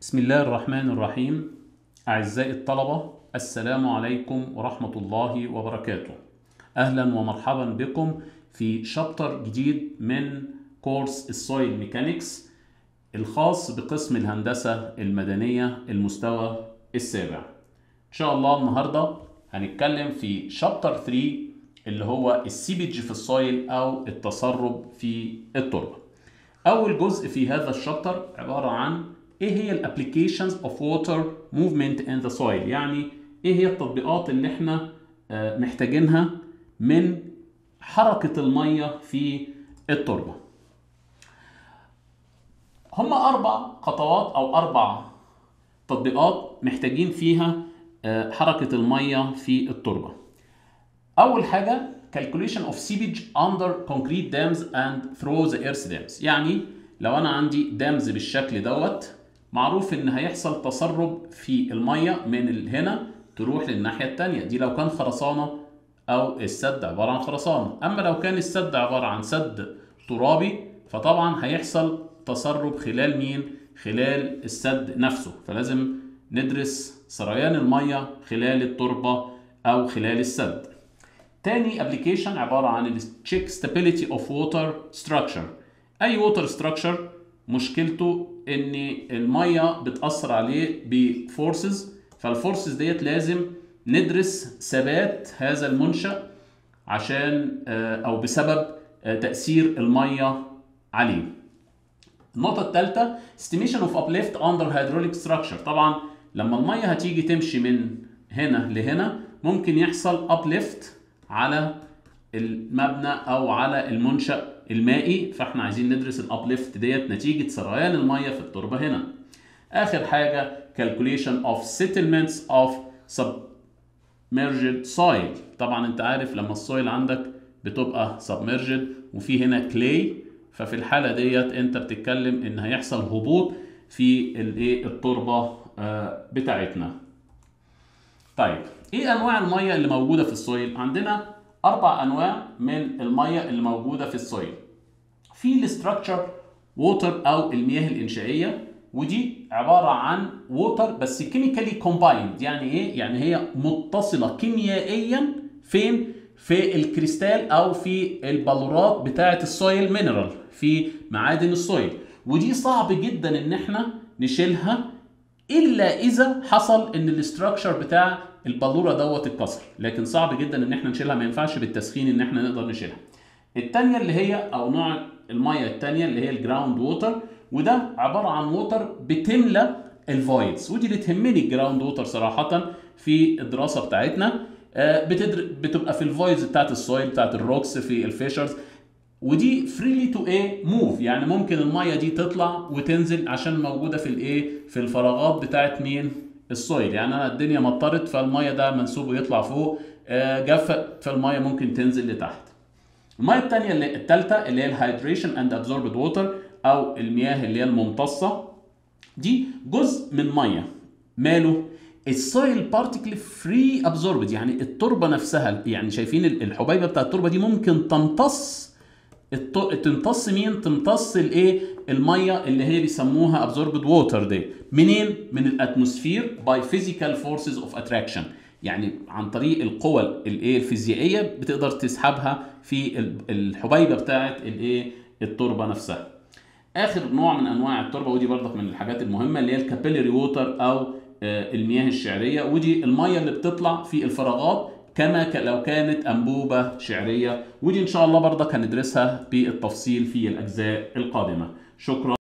بسم الله الرحمن الرحيم أعزائي الطلبة السلام عليكم ورحمة الله وبركاته أهلا ومرحبا بكم في شابتر جديد من كورس السويل ميكانيكس الخاص بقسم الهندسة المدنية المستوى السابع إن شاء الله النهاردة هنتكلم في شابتر 3 اللي هو السيبج في السويل أو التسرب في التربة أول جزء في هذا الشابتر عبارة عن ايه هي الابلكيشنز اوف ووتر موفمنت ان ذا سويل يعني ايه هي التطبيقات اللي احنا آه، محتاجينها من حركة المية في التربة هما أربع خطوات أو أربع تطبيقات محتاجين فيها آه، حركة المية في التربة أول حاجة calculation of seepage under concrete dams and through the earth dams يعني لو أنا عندي دامز بالشكل دوت معروف ان هيحصل تسرب في الميه من هنا تروح للناحيه الثانيه دي لو كان خرسانه او السد عباره عن خرسانه اما لو كان السد عباره عن سد ترابي فطبعا هيحصل تسرب خلال مين خلال السد نفسه فلازم ندرس سريان الميه خلال التربه او خلال السد تاني ابلكيشن عباره عن التشيك ستابيليتي اوف ووتر ستراكشر اي ووتر ستراكشر مشكلته ان الميه بتاثر عليه بفورسز فالفورسز ديت لازم ندرس ثبات هذا المنشا عشان او بسبب تاثير الميه عليه النقطه الثالثه estimation of uplift under hydraulic structure طبعا لما الميه هتيجي تمشي من هنا لهنا ممكن يحصل uplift على المبنى او على المنشا المائي فاحنا عايزين ندرس الابليفت ديت نتيجه سريان الميه في التربه هنا اخر حاجه calculation of settlements of submerged soil طبعا انت عارف لما السويل عندك بتبقى submerged وفي هنا clay ففي الحاله ديت انت بتتكلم ان هيحصل هبوط في الايه التربه بتاعتنا طيب ايه انواع الميه اللي موجوده في السويل عندنا اربع انواع من الميه اللي موجوده في السويل في الاستراكشر ووتر او المياه الانشائيه ودي عباره عن ووتر بس كيميكالي كومبايند يعني ايه يعني هي متصله كيميائيا فين في الكريستال او في البلورات بتاعه السويل مينرال في معادن السويل ودي صعب جدا ان احنا نشيلها الا اذا حصل ان الاستراكشر بتاع البلوره دوت اتكسر لكن صعب جدا ان احنا نشيلها ما ينفعش بالتسخين ان احنا نقدر نشيلها الثانيه اللي هي او نوع الميه الثانيه اللي هي الجراوند ووتر وده عباره عن ووتر بتملى الفويدز ودي اللي تهمني الجراوند ووتر صراحه في الدراسه بتاعتنا بتدر... بتبقى في الفويدز بتاعت السويل بتاعت الروكس في الفيشرز ودي فريلي تو ايه موف يعني ممكن الميه دي تطلع وتنزل عشان موجوده في الايه في الفراغات بتاعت مين السويل يعني انا الدنيا مطرت فالميه ده منسوبه يطلع فوق جف فالميه ممكن تنزل لتحت الميه الثانيه اللي الثالثه اللي هي الهايدريشن اند ابزوربد ووتر او المياه اللي هي الممتصه دي جزء من ميه ماله السويل بارتيكل فري ابزوربد يعني التربه نفسها يعني شايفين الحبيبه بتاع التربه دي ممكن تمتص تمتص مين تمتص الايه الميه اللي هي بيسموها ابزوربد ووتر دي منين من الاتموسفير باي فيزيكال فورسز اوف اتراكشن يعني عن طريق القوى الايه الفيزيائيه بتقدر تسحبها في الحبيبه بتاعه الايه التربه نفسها اخر نوع من انواع التربه ودي برضك من الحاجات المهمه اللي هي الكابيلري ووتر او المياه الشعريه ودي الميه اللي بتطلع في الفراغات كما لو كانت انبوبه شعريه ودي ان شاء الله برضك هندرسها بالتفصيل في الاجزاء القادمه شكرا